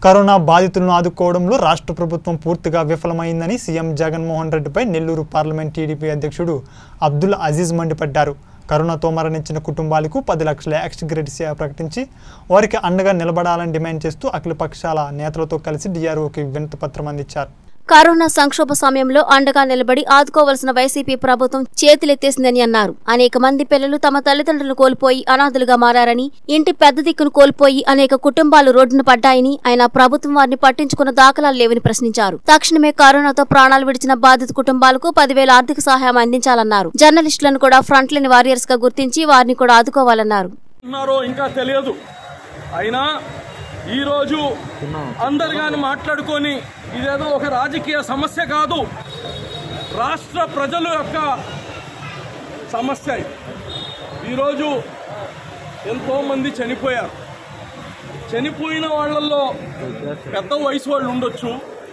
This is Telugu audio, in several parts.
కరోనా బాధితులను ఆదుకోవడంలో రాష్ట్ర ప్రభుత్వం పూర్తిగా విఫలమైందని సీఎం జగన్మోహన్ రెడ్డిపై నెల్లూరు పార్లమెంట్ టీడీపీ అధ్యక్షుడు అబ్దుల్ అజీజ్ మండిపడ్డారు కరోనాతో మరణించిన కుటుంబాలకు పది లక్షల ఎక్స్గ్రేడియా ప్రకటించి వారికి అండగా నిలబడాలని డిమాండ్ చేస్తూ అఖిల పక్షాల నేతలతో కలిసి డిఆర్ఓకి వినతి పత్రం అందించారు కరోనా సంక్షోభ సమయంలో అండగా నిలబడి ఆదుకోవలసిన వైసీపీ ప్రభుత్వం చేతులెత్తేసిందని అన్నారు అనేక మంది పిల్లలు తమ తల్లిదండ్రులను కోల్పోయి అనాథులుగా మారారని ఇంటి పెద్ద దిక్కును కోల్పోయి అనేక కుటుంబాలు రోడ్డున పడ్డాయని ఆయన ప్రభుత్వం వారిని పట్టించుకున్న దాఖలాలు లేవని ప్రశ్నించారు తక్షణమే కరోనాతో ప్రాణాలు విడిచిన బాధిత కుటుంబాలకు పదివేల ఆర్థిక సహాయం అందించాలన్నారు జర్నలిస్టులను కూడా ఫ్రంట్ లైన్ వారియర్స్ గా గుర్తించి వారిని కూడా ఆదుకోవాలన్నారు ఉన్నారో ఇంకా తెలియదు అయినా ఈరోజు అందరు కానీ మాట్లాడుకొని ఇదేదో ఒక రాజకీయ సమస్య కాదు రాష్ట్ర ప్రజల యొక్క సమస్య ఇది. ఈరోజు ఎంతోమంది చనిపోయారు చనిపోయిన వాళ్ళల్లో పెద్ద వయసు వాళ్ళు ఉండొచ్చు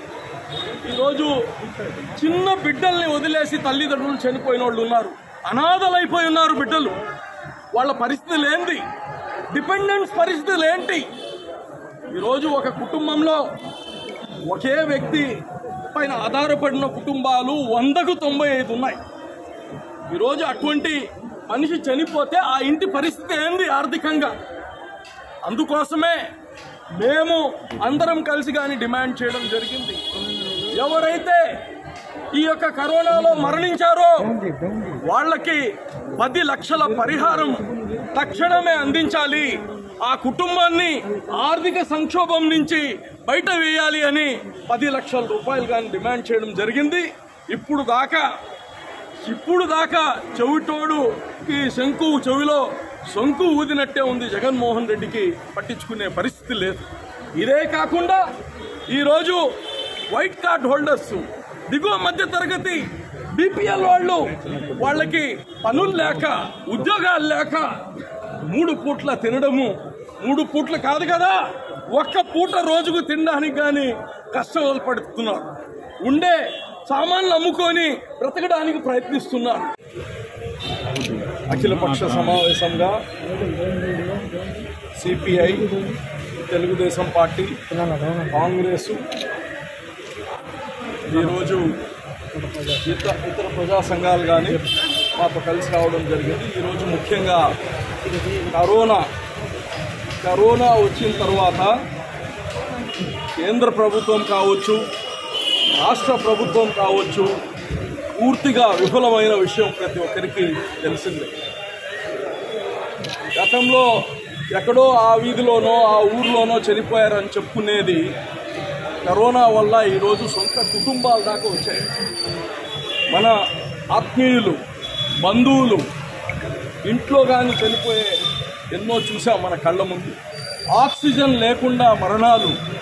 ఈరోజు చిన్న బిడ్డల్ని వదిలేసి తల్లిదండ్రులు చనిపోయిన వాళ్ళు ఉన్నారు అనాథలైపోయి ఉన్నారు బిడ్డలు వాళ్ళ పరిస్థితులు ఏంటి డిపెండెన్స్ పరిస్థితులు ఏంటి ఈరోజు ఒక కుటుంబంలో ఒకే వ్యక్తి పైన ఆధారపడిన కుటుంబాలు వందకు తొంభై ఐదు ఉన్నాయి ఈరోజు అటువంటి మనిషి చనిపోతే ఆ ఇంటి పరిస్థితి ఏంది ఆర్థికంగా అందుకోసమే మేము అందరం కలిసి కానీ డిమాండ్ చేయడం జరిగింది ఎవరైతే ఈ యొక్క కరోనాలో మరణించారో వాళ్ళకి పది లక్షల పరిహారం తక్షణమే అందించాలి ఆ కుటుంబాన్ని ఆర్థిక సంక్షోభం నుంచి బయట వేయాలి అని పది లక్షల రూపాయలు కానీ డిమాండ్ చేయడం జరిగింది ఇప్పుడు దాకా ఇప్పుడు దాకా చెవిటోడుకి శంకు చెవిలో శంకు ఊదినట్టే ఉంది జగన్మోహన్ రెడ్డికి పట్టించుకునే పరిస్థితి లేదు ఇదే కాకుండా ఈరోజు వైట్ కార్డ్ హోల్డర్స్ దిగువ మధ్య తరగతి బీపీఎల్ వాళ్ళు వాళ్ళకి పనులు లేక ఉద్యోగాలు లేక మూడు పూట్ల తినడము మూడు పూట్ల కాదు కదా ఒక్క పూట రోజుకు తినడానికి కానీ కష్టాలు పడుతున్నారు ఉండే సామాన్లు అమ్ముకొని బ్రతకడానికి ప్రయత్నిస్తున్నారు అఖిలపక్ష సమావేశంగా సిపిఐ తెలుగుదేశం పార్టీ కాంగ్రెస్ ఈరోజు ఇతర ఇతర ప్రజా సంఘాలు కానీ మాతో కలిసి రావడం జరిగింది ఈరోజు ముఖ్యంగా కరోనా కరోనా వచ్చిన తర్వాత కేంద్ర ప్రభుత్వం కావచ్చు రాష్ట్ర ప్రభుత్వం కావచ్చు పూర్తిగా విఫలమైన విషయం ప్రతి ఒక్కరికి తెలిసిందే గతంలో ఎక్కడో ఆ వీధిలోనో ఆ ఊర్లోనో చనిపోయారని చెప్పుకునేది కరోనా వల్ల ఈరోజు సొంత కుటుంబాల దాకా వచ్చాయి మన ఆత్మీయులు బంధువులు ఇంట్లో కానీ చనిపోయే ఎన్నో చూసాం మన కళ్ళ ముందు ఆక్సిజన్ లేకుండా మరణాలు